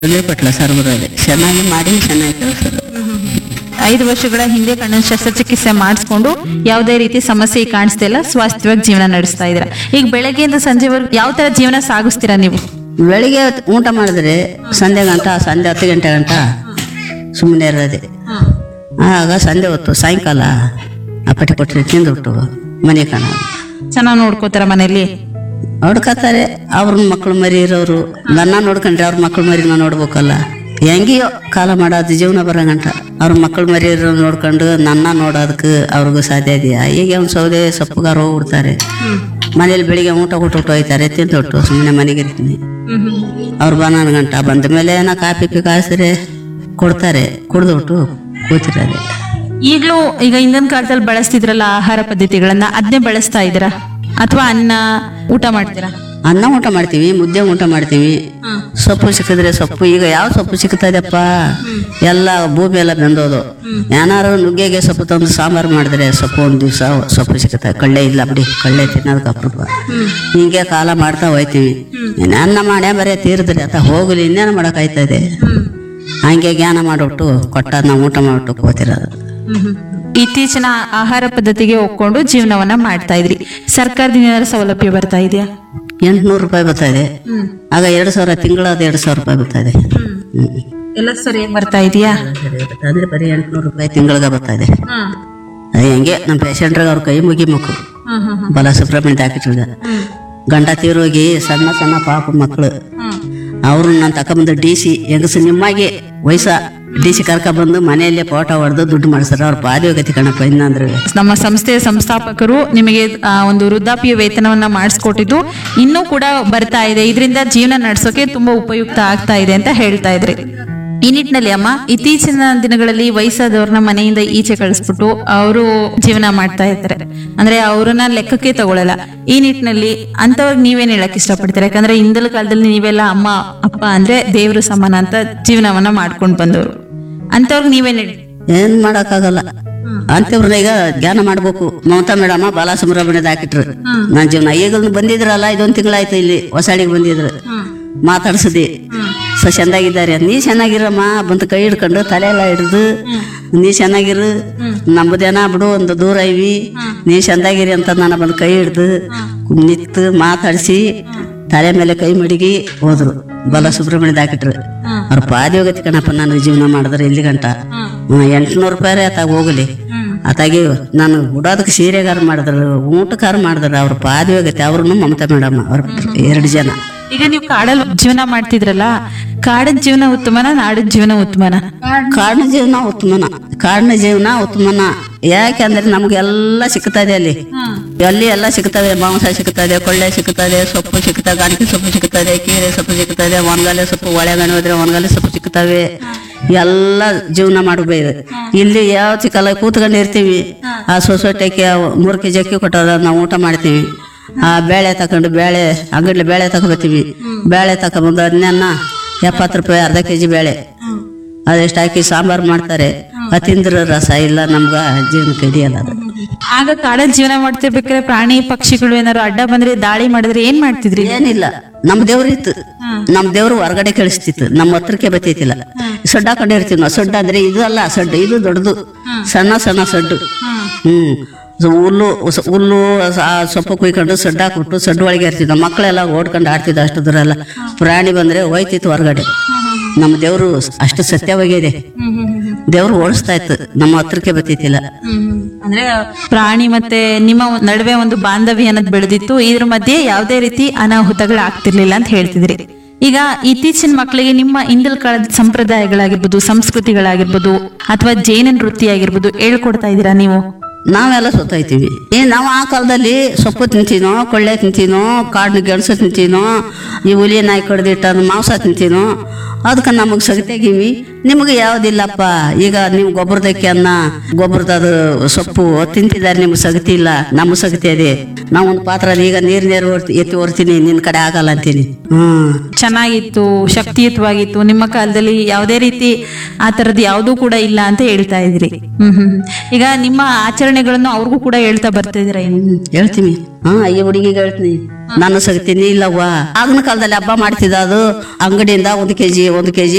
ಕೊಟ್ಲ sir ಬರೋದೆ ಚೆನ್ನಾಗಿ ಮಾಡಿ ಚೆನ್ನಾಗಿ ಕಳ್ಸೋದು ಐದು ವರ್ಷಗಳ ಹಿಂದೆ ಕಣ್ಣಿನ ಶಸ್ತ್ರಚಿಕಿತ್ಸೆ ಮಾಡಿಸ್ಕೊಂಡು ಯಾವುದೇ ರೀತಿ ಸಮಸ್ಯೆ ಕಾಣಿಸ್ತಾ ಇಲ್ಲ ಸ್ವಾಸ್ಥ್ಯವಾಗಿ ಜೀವನ ನಡೆಸ್ತಾ ಇದ್ದೀರಾ ಈಗ ಬೆಳಗ್ಗೆಯಿಂದ ಸಂಜೆವರೆಗೂ ಯಾವ ತರ ಜೀವನ ಸಾಗಿಸ್ತೀರಾ ನೀವು ಬೆಳಿಗ್ಗೆ ಊಟ ಮಾಡಿದ್ರೆ ಸಂಜೆ ಗಂಟ ಸಂಜೆ ಹತ್ತು ಗಂಟೆ ಗಂಟ ಸುಮ್ಮನೆ ಇರೋದೆ ಆಗ ಸಂಜೆ ಹೊತ್ತು ಸಾಯಂಕಾಲ ಅಪ್ಪಟೆ ಕೊಟ್ಟರೆ ತಿಂದುಬಿಟ್ಟು ಮನೆ ಕಾಣ ಚೆನ್ನಾಗಿ ನೋಡ್ಕೋತಾರ ಮನೆಯಲ್ಲಿ ನೋಡ್ಕೊತಾರೆ ಅವ್ರ ಮಕ್ಳು ಮರಿ ಇರೋರು ನನ್ನ ನೋಡ್ಕೊಂಡ್ರೆ ಅವ್ರ ಮಕ್ಳು ಮರಿನ ನೋಡ್ಬೇಕಲ್ಲ ಹೆಂಗಿಯೋ ಕಾಲ ಮಾಡೋದು ಜೀವನ ಬರೋಗಂಟ ಅವ್ರ ಮಕ್ಳು ಮರಿ ಇರೋ ನೋಡ್ಕೊಂಡು ನನ್ನ ನೋಡೋದಕ್ಕೆ ಅವ್ರಿಗೂ ಸಾಧ್ಯ ಇದೆಯಾ ಈಗ ಒಂದು ಸೌದೆ ಸೊಪ್ಪುಗಾರ ಹೋಗ್ಬಿಡ್ತಾರೆ ಮನೇಲಿ ಬೆಳಿಗ್ಗೆ ಊಟ ಕೊಟ್ಟು ಹೋಯ್ತಾರೆ ತಿಂದುಬಿಟ್ಟು ಸುಮ್ಮನೆ ಮನೆಗೆ ಇರ್ತೀನಿ ಅವ್ರು ಬನ್ನೊಂದು ಗಂಟ ಬಂದ ಮೇಲೆ ಏನೋ ಕಾಫಿ ಪಿ ಕಾಯಿಸಿದ್ರೆ ಕೊಡ್ತಾರೆ ಕುಡ್ದುಬಿಟ್ಟು ಕೂತಿರೋದೆ ಈಗಲೂ ಈಗ ಹಿಂದಿನ ಕಾಲದಲ್ಲಿ ಬಳಸ್ತಿದ್ರಲ್ಲ ಆಹಾರ ಪದ್ಧತಿಗಳನ್ನ ಅದನ್ನೇ ಬಳಸ್ತಾ ಇದ್ದೀರಾ ಅಥವಾ ಅನ್ನ ಊಟ ಮಾಡ್ತೀರಾ ಅನ್ನ ಊಟ ಮಾಡ್ತೀವಿ ಮುದ್ದೆ ಊಟ ಮಾಡ್ತೀವಿ ಸೊಪ್ಪು ಸಿಕ್ಕಿದ್ರೆ ಸೊಪ್ಪು ಈಗ ಯಾವ ಸೊಪ್ಪು ಸಿಗ್ತದಪ್ಪ ಎಲ್ಲ ಭೂಮಿ ಎಲ್ಲ ಬೆಂದೋದು ಏನಾರು ನುಗ್ಗೆಗೆ ಸೊಪ್ಪು ತಂದು ಸಾಂಬಾರು ಮಾಡಿದ್ರೆ ಸೊಪ್ಪು ಒಂದು ದಿವಸ ಸೊಪ್ಪು ಸಿಗುತ್ತೆ ಕಳ್ಳೆ ಇಲ್ಲ ಬಿಡಿ ಕಳ್ಳೆ ತಿನ್ನೋದಕ್ಕೆ ಅಪರೂಪ ಹೀಗೆ ಕಾಲ ಮಾಡ್ತಾ ಹೋಯ್ತೀವಿ ಅನ್ನ ಮಾಡ್ಯಾ ಬರೀ ತೀರಿದ್ರೆ ಆತ ಹೋಗಲಿ ಇನ್ನೇನು ಮಾಡೋಕ್ಕಾಯ್ತದೆ ಹಂಗೆ ಜ್ಞಾನ ಮಾಡಿಬಿಟ್ಟು ಕೊಟ್ಟ ನಾವು ಊಟ ಮಾಡಿಬಿಟ್ಟು ಕೂತಿರೋದು ಇತ್ತೀಚಿನ ಆಹಾರ ಪದ್ಧತಿಗೆ ಒಪ್ಕೊಂಡು ಜೀವನವನ್ನ ಮಾಡ್ತಾ ಇದ್ರಿ ಸರ್ಕಾರದಿಂದ ಏನಾದ್ರು ಸೌಲಭ್ಯ ಬರ್ತಾ ಇದೆಯಾ ಎಂಟುನೂರು ರೂಪಾಯಿ ಬರ್ತಾ ಇದೆ ಆಗ ಎರಡು ಸಾವಿರ ತಿಂಗಳಾದ ಎರಡು ಸಾವಿರ ರೂಪಾಯಿ ಬರ್ತಾ ಇದೆ ಹ್ಮ್. ಎಲ್ಲ ಸರಿಯಾಗಿ ಬರ್ತಾ ಇದೆಯಾ ಅಂದ್ರೆ ಬರೀ ಎಂಟುನೂರು ರೂಪಾಯಿ ತಿಂಗಳಿಗೆ ಬರ್ತಾ ಇದೆ ಅದು ಹೆಂಗೆ ನಮ್ಮ ಪೇಷಂಟ್ರಿಗೆ ಅವ್ರ ಕೈ ಮುಗಿಬೇಕು ಬಲ ಸುಬ್ರಹ್ಮಣ್ಯ ಹಾಕಿಟ್ರಿಗ ಗಂಡ ತೀರೋಗಿ ಸಣ್ಣ ಸಣ್ಣ ಪಾಪ ಮಕ್ಕಳು ಅವ್ರನ್ನ ನಾನು ತಕೊಂಬಂದು ಡಿ ಸಿ ಹೆಂಗಸು ನಿಮ್ಮಾಗೆ ವಯಸ್ಸ ಡಿ ಸಿ ಕರ್ಕೊಂಬಂದು ಮನೆಯಲ್ಲೇ ಫೋಟೋ ಹೊಡೆದು ದುಡ್ಡು ಮಾಡಿಸ್ತಾರೆ ಅವ್ರ ಪಾದಯೋಗತಿ ಕಣಪ್ಪ ಇನ್ನಂದ್ರೆ ನಮ್ಮ ಸಂಸ್ಥೆಯ ಸಂಸ್ಥಾಪಕರು ನಿಮಗೆ ಆ, ಒಂದು ವೃದ್ಧಾಪ್ಯ ವೇತನವನ್ನ ಮಾಡಿಸ್ಕೊಟ್ಟಿದ್ದು ಇನ್ನೂ ಕೂಡ ಬರ್ತಾ ಇದೆ ಇದರಿಂದ ಜೀವನ ನಡೆಸೋಕೆ ತುಂಬಾ ಉಪಯುಕ್ತ ಆಗ್ತಾ ಇದೆ ಅಂತ ಹೇಳ್ತಾ ಇದ್ರಿ ಈ ನಿಟ್ಟಿನಲ್ಲಿ ಅಮ್ಮ ಇತ್ತೀಚಿನ ದಿನಗಳಲ್ಲಿ ವಯಸ್ಸಾದವ್ರನ್ನ ಮನೆಯಿಂದ ಈಚೆ ಕಳಿಸ್ಬಿಟ್ಟು ಅವರು ಜೀವನ ಮಾಡ್ತಾ ಇರ್ತಾರೆ ಅಂದ್ರೆ ಅವ್ರನ್ನ ಲೆಕ್ಕಕ್ಕೆ ತಗೊಳಲ್ಲ ಈ ನಿಟ್ಟಿನಲ್ಲಿ ಅಂತವ್ರಿಗೆ ನೀವೇನ್ ಹೇಳಕ್ ಇಷ್ಟಪಡ್ತೀರಾ ಯಾಕಂದ್ರೆ ಹಿಂದಲ ಕಾಲದಲ್ಲಿ ನೀವೆಲ್ಲ ಅಮ್ಮ ಅಪ್ಪ ಅಂದ್ರೆ ದೇವ್ರ ಸಮಾನ ಅಂತ ಜೀವನವನ್ನ ಮಾಡ್ಕೊಂಡು ಬಂದವರು ಅಂತವ್ರಿಗೆ ನೀವೇನ್ ಹೇಳಿ ಏನ್ ಮಾಡಕ್ಕಾಗಲ್ಲ ಅಂತವ್ರನ್ನ ಈಗ ಧ್ಯಾನ ಮಾಡ್ಬೇಕು ಮಮತಾ ಮೇಡಮ್ಮ ಬಾಲ ಸುಬ್ರಹ್ಮಣ್ಯದ ಹಾಕಿಟ್ರು ನನ್ನ ಜೀವನ ಈಗ ಬಂದಿದ್ರಲ್ಲ ಇದೊಂದು ತಿಂಗಳಾಯ್ತು ಇಲ್ಲಿ ಹೊಸಾಳಿಗೆ ಬಂದಿದ್ರು ಮಾತಾಡ್ಸದಿ ಸೊ ಚೆನ್ನಾಗಿದ್ದಾರೆ ನೀ ಚೆನ್ನಾಗಿರಮ್ಮ ಬಂದು ಕೈ ಹಿಡ್ಕೊಂಡು ತಲೆ ಎಲ್ಲ ಹಿಡ್ದು ನೀ ಚೆನ್ನಾಗಿರು ನಮ್ಮದೇನ ಬಿಡು ಒಂದು ದೂರ ಇವಿ ನೀ ಚಂದಾಗಿರಿ ಅಂತ ನಾನು ಬಂದು ಕೈ ಹಿಡ್ದು ನಿಂತು ಮಾತಾಡಿಸಿ ತಲೆ ಮೇಲೆ ಕೈ ಮಡಗಿ ಹೋದ್ರು ಬಲ ಸುಬ್ರಹ್ಮಣ್ಯದ ಹಾಕಿಟ್ರು ಅವ್ರ ಪಾದಯೋಗತಿ ಕಣಪ್ಪ ನಾನು ಜೀವನ ಮಾಡಿದ್ರೆ ಇಲ್ಲಿ ಗಂಟ ಎಂಟ್ನೂರು ರೂಪಾಯಿ ಆತಾಗ ಹೋಗಲಿ ಆತಾಗಿ ನಾನು ಉಡೋದಕ್ಕೆ ಸೀರೆಗಾರ ಮಾಡಿದ್ರು ಊಟಕಾರ ಮಾಡಿದ್ರು ಅವ್ರ ಪಾದಯೋಗತಿ ಅವ್ರನ್ನು ಮಮತಾ ಮೇಡಮ್ ಅವ್ರ ಎರಡು ಜನ ಈಗ ನೀವು ಕಾಡಲ್ಲಿ ಜೀವನ ಮಾಡ್ತಿದ್ರಲ್ಲ ಕಾಡಿನ ಜೀವನ ಉತ್ತಮನ ನಾಡಿನ ಜೀವನ ಉತ್ತಮನ ಕಾಡಿನ ಜೀವನ ಉತ್ತಮನ ಕಾಡಿನ ಜೀವನ ಉತ್ತಮನ ಯಾಕೆಂದ್ರೆ ನಮ್ಗೆಲ್ಲ ಸಿಗ್ತದೆ ಅಲ್ಲಿ ಅಲ್ಲಿ ಎಲ್ಲ ಸಿಗ್ತದೆ ಮಾಂಸ ಸಿಗ್ತದೆ ಕೊಳ್ಳೆ ಸಿಗ್ತದೆ ಸೊಪ್ಪು ಸಿಗ್ತದೆ ಗಾಣಿಕೆ ಸೊಪ್ಪು ಸಿಗ್ತದೆ ಕೀರೆ ಸೊಪ್ಪು ಸಿಗ್ತದೆ ಒಣಗಾಲೆ ಸೊಪ್ಪು ಒಳೆಗಣಿ ಹೋದ್ರೆ ಒಣಗಾಲೆ ಸೊಪ್ಪು ಸಿಗ್ತವೆ ಎಲ್ಲ ಜೀವನ ಮಾಡಬೇಕು ಇಲ್ಲಿ ಯಾವ ಚಿಕ್ಕಲ್ಲ ಕೂತ್ಕೊಂಡು ಇರ್ತೀವಿ ಆ ಸೊಸೈಟಿಗೆ ಮೂರು ಕೆ ಜಿ ಅಕ್ಕಿ ಕೊಟ್ಟದ ನಾವು ಊಟ ಮಾಡ್ತೀವಿ ಆ ಬೇಳೆ ತಕೊಂಡು ಬೇಳೆ ಅಂಗಡ್ಲಿ ಬೇಳೆ ತಗೊಬತ್ತೀವಿ ಬೇಳೆ ತಗೊಂಬಂದು ಅದನ್ನ ಎಪ್ಪತ್ತು ರೂಪಾಯಿ ಅರ್ಧ ಕೆ ಜಿ ಬೇಳೆ ಅದೆಷ್ಟು ಹಾಕಿ ಸಾಂಬಾರು ಮಾಡ್ತಾರೆ ಅದು ತಿಂದ್ರೆ ರಸ ಇಲ್ಲ ನಮ್ಗೆ ಜೀವನಕ್ಕೆ ಹಿಡಿಯಲ್ಲ ಅದು ಆಗ ಕಾಡಲ್ಲಿ ಜೀವನ ಮಾಡ್ತಿರ್ಬೇಕಾದ್ರೆ ಪ್ರಾಣಿ ಪಕ್ಷಿಗಳು ಏನಾದ್ರು ಅಡ್ಡ ಬಂದ್ರೆ ದಾಳಿ ಮಾಡಿದ್ರೆ ಏನ್ ಮಾಡ್ತಿದ್ರಿ ಏನಿಲ್ಲ ನಮ್ಮ ದೇವ್ರು ಇತ್ತು ನಮ್ಮ ದೇವ್ರು ಹೊರಗಡೆ ಕಳಿಸ್ತಿತ್ತು ನಮ್ಮ ಹತ್ರಕ್ಕೆ ಬತ್ತೈತಿಲ್ಲ ಸೊಡ್ಡು ಹಾಕೊಂಡಿರ್ತೀವಿ ನಾವು ಸೊಡ್ಡು ಅಂದ್ರೆ ಇದು ಅಲ್ಲ ಸೊಡ್ಡು ಇದು ದೊಡ್ಡದು ಸಣ್ಣ ಸಣ್ಣ ಸೊಡ್ಡು ಹ್ಮ್ ಸೊ ಹುಲ್ಲು ಸ- ಹುಲ್ಲು ಸ- ಆ ಸೊಪ್ಪು ಕುಯ್ಕೊಂಡು ಸೊಡ್ಡು ಹಾಕ್ಬಿಟ್ಟು ಸೊಡ್ಡು ಒಳಗೆ ಇರ್ತಿದ್ವಿ ನಮ್ಮ ಮಕ್ಕಳೆಲ್ಲ ಓಡ್ಕೊಂಡು ಆಡ್ತಿದ್ವು ಅಷ್ಟು ದೂರ ಎಲ್ಲ ಪ್ರಾಣಿ ಬಂದ್ರೆ ಹೋಯ್ತಿತ್ತು ಹೊರಗಡೆ ನಮ್ಮ ದೇವ್ರು ಅಷ್ಟು ಸತ್ಯವಾಗಿದೆ ದೇವ್ರು ಓಡಿಸ್ತಾ ಇತ್ತು ನಮ್ಮ ಹತ್ರಕ್ಕೆ ಬತ್ತೈತಿಲ್ಲ ಅಂದ್ರೆ ಪ್ರಾಣಿ ಮತ್ತೆ ನಿಮ್ಮ ನಡುವೆ ಒಂದು ಬಾಂಧವ್ಯ ಅನ್ನೋದು ಬೆಳೆದಿತ್ತು ಇದ್ರ ಮಧ್ಯೆ ಯಾವುದೇ ರೀತಿ ಅನಾಹುತಗಳು ಆಗ್ತಿರ್ಲಿಲ್ಲ ಅಂತ ಹೇಳ್ತಿದ್ರಿ ಈಗ ಇತ್ತೀಚಿನ ಮಕ್ಕಳಿಗೆ ನಿಮ್ಮ ಹಿಂದಲ್ ಕಾಲದ ಸಂಪ್ರದಾಯಗಳಾಗಿರ್ಬೋದು ಸಂಸ್ಕೃತಿಗಳಾಗಿರ್ಬೋದು ಅಥವಾ ಜೈನ ನೃತ್ಯ ಆಗಿರ್ಬೋದು ಹೇಳ್ಕೊಡ್ತಾ ಇದ್ದೀರಾ ನೀವು ನಾವೆಲ್ಲ ಸೊತ್ತೈತೀವಿ ಏ ನಾವು ಆ ಕಾಲದಲ್ಲಿ ಸೊಪ್ಪು ತಿಂತೀನೋ ಕೊಳ್ಳೆ ತಿಂತೀನೋ ಕಾಡಿನ ಗೆಣಸು ತಿಂತೀನೋ ಈ ಹುಲಿ ನಾಯಿ ಕಡ್ದಿಟ್ಟ ಮಾಂಸ ತಿಂತೀನೋ ಅದಕ್ಕೆ ನಮಗೆ ಸಗತೆಗಿವಿ ನಿಮಗೆ ಯಾವುದಿಲ್ಲಪ್ಪ ಈಗ ನೀವು ಗೊಬ್ಬರದಕ್ಕೆ ಅನ್ನ ಗೊಬ್ಬರದ ಸೊಪ್ಪು ತಿಂತಿದ್ದಾರೆ ನಿಮ್ಗೆ ಸಗತಿ ಇಲ್ಲ ನಮ್ಗೆ ಸಗತಿ ಅದೇ ನಾವು ಒಂದು ಪಾತ್ರ ಈಗ ನೀರು ನೀರು ಹೊರ್ತಿ ಎತ್ತಿ ಹೊರ್ತೀನಿ ನಿನ್ನ ಕಡೆ ಆಗಲ್ಲ ಅಂತೀನಿ ಹ್ಮ್ ಚೆನ್ನಾಗಿತ್ತು ಶಕ್ತಿಯುತವಾಗಿತ್ತು ನಿಮ್ಮ ಕಾಲದಲ್ಲಿ ಯಾವುದೇ ರೀತಿ ಆ ತರದ್ ಯಾವುದೂ ಕೂಡ ಇಲ್ಲ ಅಂತ ಹೇಳ್ತಾ ಇದ್ರಿ ಹ್ಮ್ ಹ್ಮ್ ಹ್ಮ್. ಈಗ ನಿಮ್ಮ ಆಚರಣೆ ಆಚರಣೆಗಳನ್ನು ಅವ್ರಿಗೂ ಕೂಡ ಹೇಳ್ತಾ ಬರ್ತಿದ್ದೀರಾ ಏನು ಹ್ಮ್, ಹೇಳ್ತೀನಿ ಹಾ ಅಯ್ಯ ಹುಡುಗಿಗೆ ಹೇಳ್ತೀನಿ ನಾನು ಸಗ್ತೀನಿ ಇಲ್ಲವ್ವ ಆಗಿನ ಕಾಲದಲ್ಲಿ ಹಬ್ಬ ಮಾಡ್ತಿದ್ದ ಅದು ಅಂಗಡಿಯಿಂದ ಒಂದು ಕೆಜಿ ಒಂದು ಕೆಜಿ